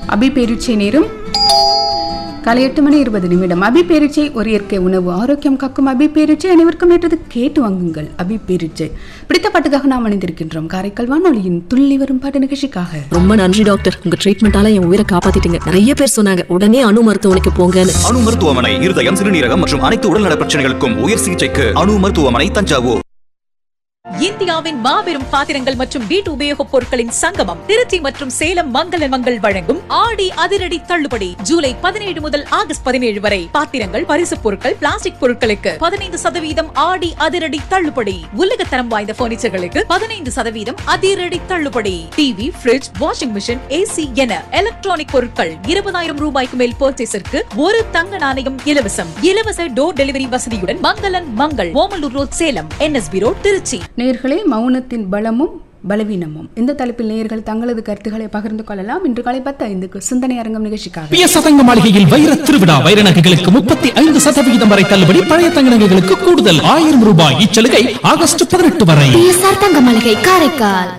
அபி பேரீட்சை நேரம் காலை எட்டு மணி இருபது நிமிடம் அபி பேரீட்சை ஒரு இயற்கை உணவு ஆரோக்கியம் காக்கும் அபி பேரீட்சை அனைவருக்கும் ஏற்றது கேட்டு வாங்குங்கள் அபி பேரீட்சை பிடித்த பாட்டுக்காக நாம் அணிந்திருக்கின்றோம் காரைக்கால் வானொலியின் துள்ளி வரும் பாட்டு நிகழ்ச்சிக்காக ரொம்ப நன்றி டாக்டர் உங்க ட்ரீட்மெண்டால என் உயிரை காப்பாத்திட்டீங்க நிறைய பேர் சொன்னாங்க உடனே அணு மருத்துவமனைக்கு போங்கன்னு அணு மருத்துவமனை இருதயம் சிறுநீரகம் மற்றும் அனைத்து உடல்நல பிரச்சனைகளுக்கும் உயர் சிகிச்சைக்கு அணு மருத்துவமனை தஞ்சாவூர் இந்தியாவின் மாபெரும் பாத்திரங்கள் மற்றும் வீட்டு உபயோகப் பொருட்களின் சங்கமம் திருச்சி மற்றும் சேலம் மங்கள மங்கள் வழங்கும் ஆடி அதிரடி தள்ளுபடி ஜூலை பதினேழு முதல் ஆகஸ்ட் பதினேழு வரை பாத்திரங்கள் பரிசுப் பொருட்கள் பிளாஸ்டிக் பொருட்களுக்கு பதினைந்து சதவீதம் ஆடி அதிரடி தள்ளுபடி உலகத்தரம் வாய்ந்த பர்னிச்சர்களுக்கு பதினைந்து சதவீதம் அதிரடி தள்ளுபடி TV fridge washing machine AC என எலக்ட்ரானிக் பொருட்கள் இருபதாயிரம் ரூபாய்க்கு மேல் பர்ச்சேஸிற்கு ஒரு தங்க நாணயம் இலவசம் இலவச டோர் டெலிவரி வசதியுடன் மங்களன் மங்கள் Omalur road Salem NSP road Trichy நேர்களே மௌனத்தின் பலமும் பலவீனமும் இந்த தலைப்பில் நேயர்கள் தங்களது கருத்துக்களை பகிர்ந்து கொள்ளலாம் இன்று காலை பத்து ஐந்துக்கு சிந்தனை அரங்கம் நிகழ்ச்சிக்காக பிய சதங்க மாளிகையில் வைர திருவிழா வைர நகைகளுக்கு முப்பத்தி ஐந்து சதவிகிதம் வரை தள்ளுபடி பழைய தங்க நகைகளுக்கு கூடுதல் ஆயிரம் ரூபாய் இச்சலுகை ஆகஸ்ட் பதினெட்டு வரை பிஎஸ்ஆர் தங்க மளிகை காரைக்கால்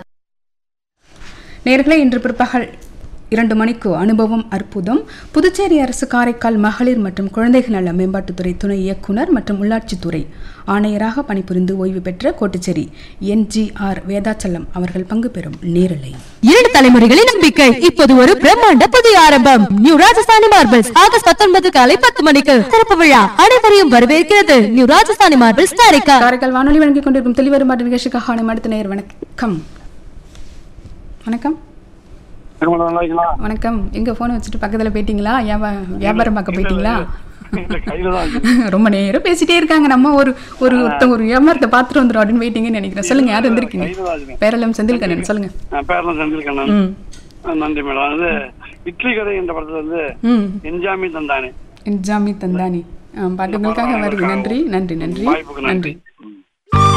நேர்களே இன்று பிற்பகல் இரண்டு மணிக்கு அனுபவம் அற்புதம் புதுச்சேரி அரசு காரைக்கால் மகளிர் மற்றும் குழந்தைகள் நல மேம்பாட்டுத்துறை துணை இயக்குனர் மற்றும் உள்ளாட்சித்துறை ஆணையராக பணிபுரிந்து ஓய்வு பெற்ற கோட்டுச்சேரி என்ஜிஆர் வேதாச்சலம் அவர்கள் பங்கு பெறும் நேரலை இரண்டு தலைமுறைகளின் நம்பிக்கை இப்போது ஒரு பிரம்மாண்ட புதிய ஆரம்பம் நியூ ராஜஸ்தானி மார்பிள்ஸ் ஆகஸ்ட் பத்தொன்பது காலை பத்து மணிக்கு திறப்பு விழா அனைவரையும் வரவேற்கிறது நியூ ராஜஸ்தானி மார்பிள்ஸ் காரைக்கால் காரைக்கால் வானொலி வழங்கிக் கொண்டிருக்கும் தெளிவரும் பாட்டு நிகழ்ச்சிக்காக ஆணையம் அடுத்த நேர் வணக்கம் வணக்கம் திருமணம் நல்லா இருக்கீங்களா? வணக்கம் எங்க போன் வச்சுட்டு பக்கத்துல போயிட்டீங்களா வியாபா- வியாபாரம் பார்க்க போயிட்டீங்களா இல்ல, கையில தான் இருக்கு. ரொம்ப நேரம் பேசிட்டே இருக்காங்க நம்ம ஒரு ஒரு ஒருத்தவங்க ஒரு வியாபாரத்தை பார்த்துட்டு வந்துடும் அப்படின்னு வெயிட்டிங்கன்னு நினைக்கிறேன் சொல்லுங்க யார் வந்திருக்கீங்க கையில தான் இருக்கு. பேரளம் செந்தில்கண்ணன் சொல்லுங்க நான் பேரெல்லாம் செஞ்சிருக்கேன் ம் நான் நன்றி மேடம் அது இட்லி கதை என்ற படத்துல வந்து ம் என்ஜாமி தந்தானே ஜாமி தந்தானி ஆ, பாட்டுகளுக்காக வருது நன்றி நன்றி நன்றி வாய்ப்புக்கு நன்றி நன்றி